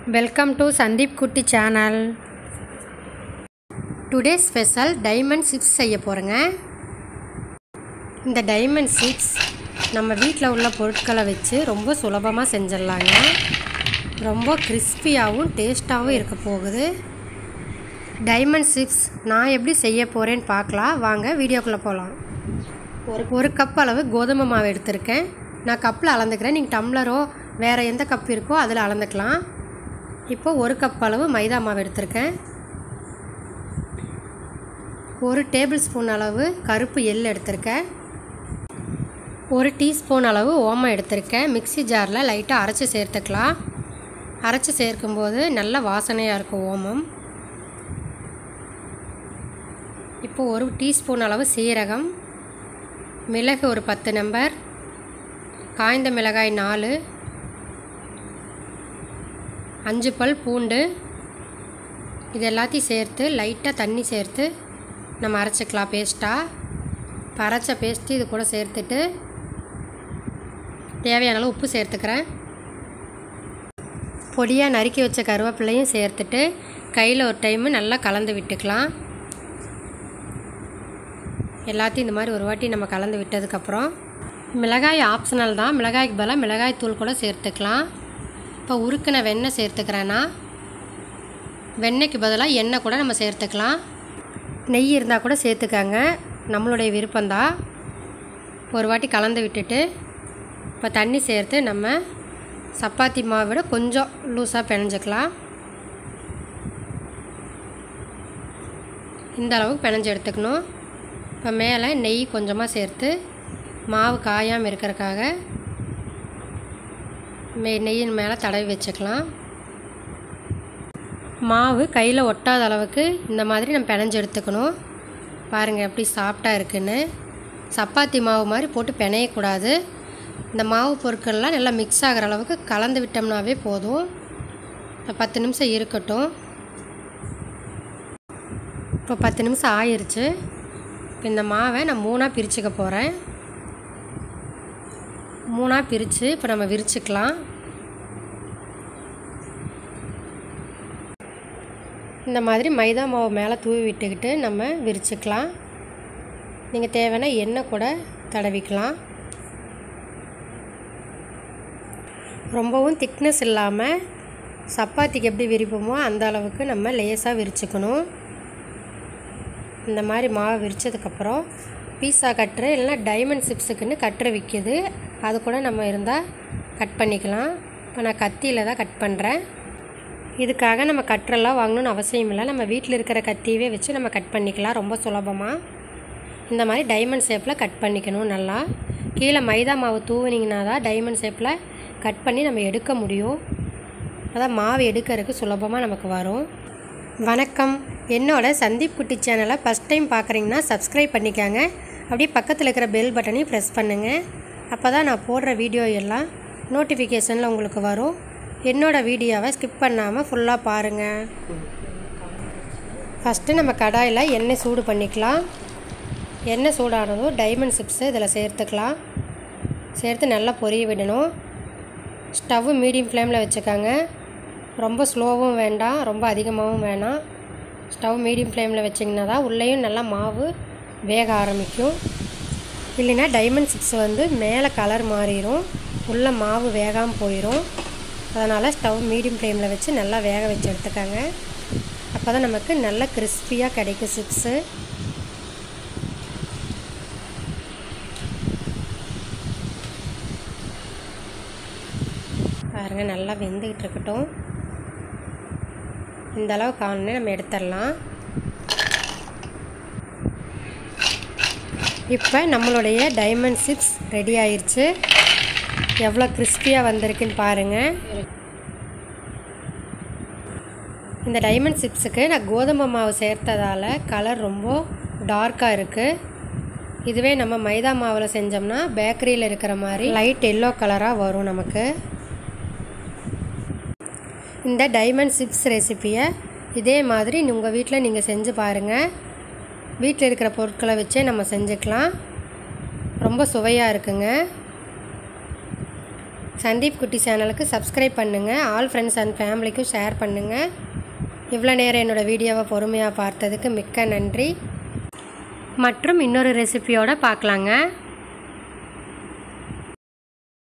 welcome to Sandeep Kutty channel today special diamond chips செய்ய போகிறேங்க இந்த டைமண்ட் சிப்ஸ் நம்ம வீட்டில் உள்ள பொருட்களை வச்சு ரொம்ப சுலபமாக செஞ்சிடலாங்க ரொம்ப கிறிஸ்பியாகவும் டேஸ்ட்டாகவும் இருக்க போகுது டைமண்ட் சிப்ஸ் நான் எப்படி செய்ய போகிறேன்னு பார்க்கலாம் வாங்க வீடியோக்குள்ளே போகலாம் ஒரு ஒரு கப் அளவு கோதுமை மாவு எடுத்திருக்கேன் நான் கப்பில் அளந்துக்கிறேன் நீங்கள் டம்ளரோ வேறு எந்த கப் இருக்கோ அதில் அளந்துக்கலாம் இப்போ ஒரு கப் அளவு மைதா மாவு எடுத்திருக்கேன் ஒரு டேபிள் ஸ்பூன் அளவு கருப்பு எள் எடுத்திருக்கேன் ஒரு டீஸ்பூன் அளவு ஓமம் எடுத்திருக்கேன் மிக்ஸி ஜாரில் லைட்டாக அரைச்சி சேர்த்துக்கலாம் அரைச்சி சேர்க்கும்போது நல்ல வாசனையாக இருக்கும் ஓமம் இப்போ ஒரு டீஸ்பூன் அளவு சீரகம் மிளகு ஒரு பத்து நம்பர் காய்ந்த மிளகாய் நாலு அஞ்சு பல் பூண்டு இது எல்லாத்தையும் சேர்த்து லைட்டாக தண்ணி சேர்த்து நம்ம அரைச்சிக்கலாம் பேஸ்ட்டாக இப்போ அரைச்ச பேஸ்ட்டு இது கூட சேர்த்துட்டு தேவையான அளவு உப்பு சேர்த்துக்கிறேன் பொடியாக நறுக்கி வச்ச கருவேப்பிலையும் சேர்த்துட்டு கையில் ஒரு டைமு நல்லா கலந்து விட்டுக்கலாம் எல்லாத்தையும் இந்த மாதிரி ஒரு வாட்டி நம்ம கலந்து விட்டதுக்கப்புறம் மிளகாய் ஆப்ஷனல் தான் மிளகாய்க்கு பதிலாக மிளகாய் தூள் கூட சேர்த்துக்கலாம் இப்போ உருக்கின வெண்ணெய் சேர்த்துக்கிறேன்னா வெண்ணெய்க்கு பதிலாக எண்ணெய் கூட நம்ம சேர்த்துக்கலாம் நெய் இருந்தால் கூட சேர்த்துக்கங்க நம்மளுடைய விருப்பம்தான் ஒரு வாட்டி கலந்து விட்டுட்டு இப்போ தண்ணி சேர்த்து நம்ம சப்பாத்தி மாவை விட கொஞ்சம் லூஸாக பிணைஞ்சிக்கலாம் இந்த அளவுக்கு பிணைஞ்சு எடுத்துக்கணும் இப்போ மேலே நெய் கொஞ்சமாக சேர்த்து மாவு காயாமல் இருக்கிறக்காக மெ நெய்யின் மேலே தடவி வச்சுக்கலாம் மாவு கையில் ஒட்டாத அளவுக்கு இந்த மாதிரி நம்ம பிணைஞ்சு எடுத்துக்கணும் பாருங்கள் எப்படி சாஃப்டாக இருக்குன்னு சப்பாத்தி மாவு மாதிரி போட்டு பிணையக்கூடாது இந்த மாவு பொருட்கள்லாம் நல்லா மிக்ஸ் ஆகிற அளவுக்கு கலந்து விட்டோம்னாவே போதும் பத்து நிமிஷம் இருக்கட்டும் இப்போ பத்து நிமிஷம் ஆயிடுச்சு இப்போ இந்த மாவை நான் மூணாக பிரிச்சுக்க போகிறேன் மூணாக பிரித்து இப்போ நம்ம விரிச்சுக்கலாம் இந்த மாதிரி மைதா மாவு மேலே தூவி விட்டுக்கிட்டு நம்ம விரிச்சுக்கலாம் நீங்கள் தேவைன்னா எண்ணெய் கூட தடவிக்கலாம் ரொம்பவும் திக்னஸ் இல்லாமல் சப்பாத்திக்கு எப்படி விரிப்போமோ அந்த அளவுக்கு நம்ம லேசாக விரிச்சுக்கணும் இந்த மாதிரி மாவை விரித்ததுக்கப்புறம் பீஸா கட்டுரு இல்லைனா டைமண்ட் சிப்ஸுக்குன்னு கட்டுரு விற்கிது அது கூட நம்ம இருந்தால் கட் பண்ணிக்கலாம் இப்போ நான் கத்தியில் தான் கட் பண்ணுறேன் இதுக்காக நம்ம கட்டுரெல்லாம் வாங்கணும்னு அவசியம் இல்லை நம்ம வீட்டில் இருக்கிற கத்தியவே வச்சு நம்ம கட் பண்ணிக்கலாம் ரொம்ப சுலபமாக இந்த மாதிரி டைமண்ட் ஷேப்பில் கட் பண்ணிக்கணும் நல்லா கீழே மைதா மாவு தூவினிங்கன்னா தான் டைமண்ட் ஷேப்பில் கட் பண்ணி நம்ம எடுக்க முடியும் அதான் மாவு எடுக்கிறதுக்கு சுலபமாக நமக்கு வரும் வணக்கம் என்னோட சந்தீப் குட்டி சேனலை ஃபஸ்ட் டைம் பார்க்குறீங்கன்னா சப்ஸ்கிரைப் பண்ணிக்காங்க அப்படியே பக்கத்தில் இருக்கிற பெல் பட்டனையும் ப்ரெஸ் பண்ணுங்கள் அப்போ தான் நான் போடுற வீடியோ எல்லாம் நோட்டிஃபிகேஷனில் உங்களுக்கு வரும் என்னோடய வீடியோவை ஸ்கிப் பண்ணாமல் ஃபுல்லாக பாருங்கள் ஃபஸ்ட்டு நம்ம கடாயில் எண்ணெய் சூடு பண்ணிக்கலாம் எண்ணெய் சூடானதும் டைமண்ட் சிப்ஸு இதில் சேர்த்துக்கலாம் சேர்த்து நல்லா பொரிய விடணும் ஸ்டவ்வு மீடியம் ஃப்ளேமில் வச்சுக்கோங்க ரொம்ப ஸ்லோவும் வேண்டாம் ரொம்ப அதிகமாகவும் வேணாம் ஸ்டவ் மீடியம் ஃப்ளேமில் வச்சிங்கன்னா தான் உள்ளேயும் நல்லா மாவு வேக ஆரம்பிக்கும் இல்லைன்னா டைமண்ட் சிப்ஸ் வந்து மேலே கலர் மாறிடும் உள்ளே மாவு வேகாமல் போயிடும் அதனால் ஸ்டவ் மீடியம் ஃப்ளேமில் வச்சு நல்லா வேக வச்சு எடுத்துக்காங்க அப்போ தான் நமக்கு நல்ல கிறிஸ்பியாக கிடைக்கும் சிப்ஸு பாருங்கள் நல்லா வெந்துக்கிட்டு இருக்கட்டும் இந்த அளவு காணனே நம்ம எடுத்துடலாம் இப்போ நம்மளுடைய டைமண்ட் சிப்ஸ் ரெடி ஆயிடுச்சு எவ்வளோ கிறிஸ்பியாக வந்திருக்குன்னு பாருங்கள் இந்த டைமண்ட் சிப்ஸுக்கு நான் கோதுமை மாவு சேர்த்ததால் கலர் ரொம்ப டார்க்காக இருக்குது இதுவே நம்ம மைதா மாவில் செஞ்சோம்னா பேக்கரியில் இருக்கிற மாதிரி லைட் எல்லோ கலராக வரும் நமக்கு இந்த டைமண்ட் சிப்ஸ் ரெசிப்பியை இதே மாதிரி உங்கள் வீட்டில் நீங்கள் செஞ்சு பாருங்கள் வீட்டில் இருக்கிற பொருட்களை வச்சே நம்ம செஞ்சுக்கலாம் ரொம்ப சுவையாக இருக்குங்க சந்தீப் குட்டி சேனலுக்கு சப்ஸ்கிரைப் பண்ணுங்கள் ஆல் ஃப்ரெண்ட்ஸ் அண்ட் ஃபேமிலிக்கும் ஷேர் பண்ணுங்கள் இவ்வளோ நேரம் என்னோடய வீடியோவை பொறுமையாக பார்த்ததுக்கு மிக்க நன்றி மற்றும் இன்னொரு ரெசிபியோடு பார்க்கலாங்க